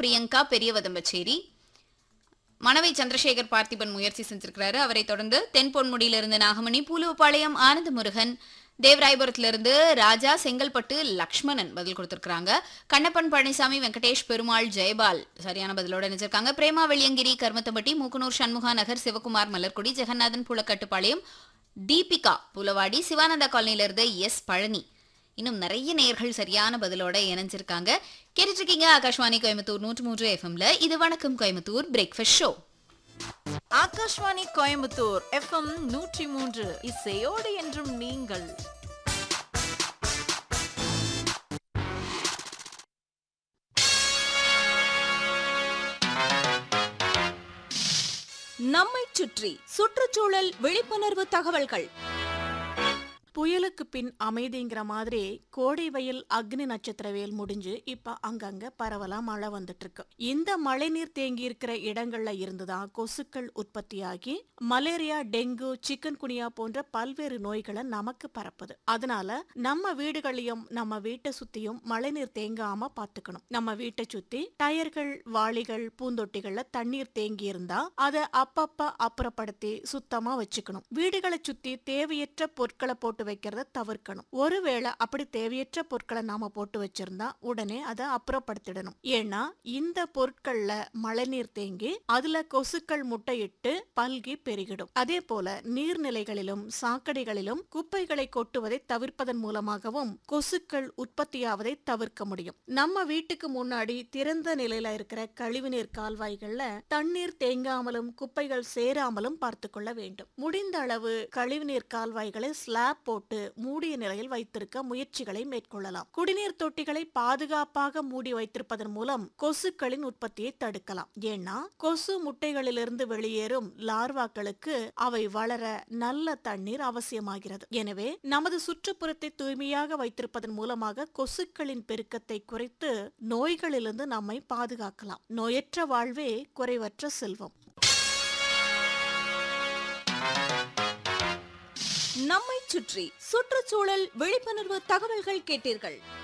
பிரியங்கா பெரியவதம்பச்சேரி மணவை சந்திரசேகர் பார்த்திபன் முயற்சி செஞ்சிருக்கிறாரு அவரை தொடர்ந்து தென்பொன்முடியிலிருந்து நாகமணி பூலுவப்பாளையம் ஆனந்த முருகன் தேவராயபுரத்திலிருந்து ராஜா செங்கல்பட்டு லக்ஷ்மணன் பதில் கொடுத்திருக்காங்க கண்ணப்பன் பழனிசாமி வெங்கடேஷ் பெருமாள் ஜெயபால் சரியான பதிலோட நினைச்சிருக்காங்க பிரேமா வெள்ளியங்கிரி கருமத்தம்பட்டி மூக்கனூர் சண்முகா நகர் சிவகுமார் மலர்குடி ஜெகநாதன் புலக்கட்டுப்பாளையம் தீபிகா புலவாடி சிவானந்தா காலனியிலிருந்து எஸ் பழனி இன்னும் நிறைய நேயர்கள் சரியான பதிலோட இணைஞ்சிருக்காங்க கேட்டுட்டு இருக்கீங்க ஆகாஷ்வாணி கோயம்புத்தூர் நூற்று மூன்று எஃப்எம்ல இது வணக்கம் Coimbatore breakfast show Akashvani Coimbatore FM நூற்றி மூன்று இசையோடு என்றும் நீங்கள் நம்மைச் சுற்றி சுற்றுச்சூழல் விழிப்புணர்வு தகவல்கள் புயலுக்கு பின் அமைதிங்கிற மாதிரி கோடை வெயில் அக்னி நட்சத்திர வெயில் முடிஞ்சு இப்ப அங்கங்க பரவலா மழை வந்துட்டு இருக்கு இந்த மழைநீர் தேங்கி இருக்கிற இடங்கள்ல இருந்துதான் கொசுக்கள் உற்பத்தியாகி மலேரியா டெங்கு சிக்கன் குனியா போன்ற பல்வேறு நோய்களை நமக்கு பரப்புது அதனால நம்ம வீடுகளையும் நம்ம வீட்டை சுத்தியும் மழைநீர் தேங்காம பாத்துக்கணும் நம்ம வீட்டை சுத்தி டயர்கள் வாளிகள் பூந்தொட்டிகள்ல தண்ணீர் தேங்கி இருந்தா அதை அப்பப்ப அப்புறப்படுத்தி சுத்தமா வச்சுக்கணும் வீடுகளை சுத்தி தேவையற்ற பொருட்களை போட்டு வைக்கிறத தவிர்க்கணும் ஒருவேளை அப்படி தேவையற்ற பொருட்களை நாம போட்டு வச்சிருந்தா உடனே அதை அப்புறப்படுத்திடணும் ஏன்னா இந்த பொருட்கள்ல மழைநீர் தேங்கி அதுல கொசுக்கள் முட்டையிட்டு பல்கி பெருகிடும் அதே போல நீர்நிலைகளிலும் சாக்கடைகளிலும் குப்பைகளை கொட்டுவதை தவிர்ப்பதன் மூலமாகவும் கொசுக்கள் உற்பத்தியாவதை தவிர்க்க முடியும் நம்ம வீட்டுக்கு முன்னாடி திறந்த நிலையில இருக்கிற கழிவுநீர் கால்வாய்கள்ல தண்ணீர் தேங்காமலும் குப்பைகள் சேராமலும் பார்த்து கொள்ள வேண்டும் முடிந்த அளவு கழிவுநீர் கால்வாய்களை ஸ்லாப் போட்டு மூடிய நிலையில் வைத்திருக்க முயற்சிகளை மேற்கொள்ளலாம் குடிநீர் தொட்டிகளை பாதுகாப்பாக மூடி வைத்திருப்பதன் மூலம் கொசுக்களின் உற்பத்தியை தடுக்கலாம் ஏன்னா கொசு முட்டைகளிலிருந்து வெளியேறும் லார்வாக்களுக்கு அவை வளர நல்ல தண்ணீர் அவசியமாகிறது எனவே நமது சுற்றுப்புறத்தை தூய்மையாக வைத்திருப்பதன் மூலமாக கொசுக்களின் பெருக்கத்தை குறைத்து நோய்களிலிருந்து நம்மை பாதுகாக்கலாம் நோயற்ற வாழ்வே குறைவற்ற செல்வம் நம்மைச் சுற்றி சுற்றுச்சூழல் விழிப்புணர்வு தகவல்கள் கேட்டீர்கள்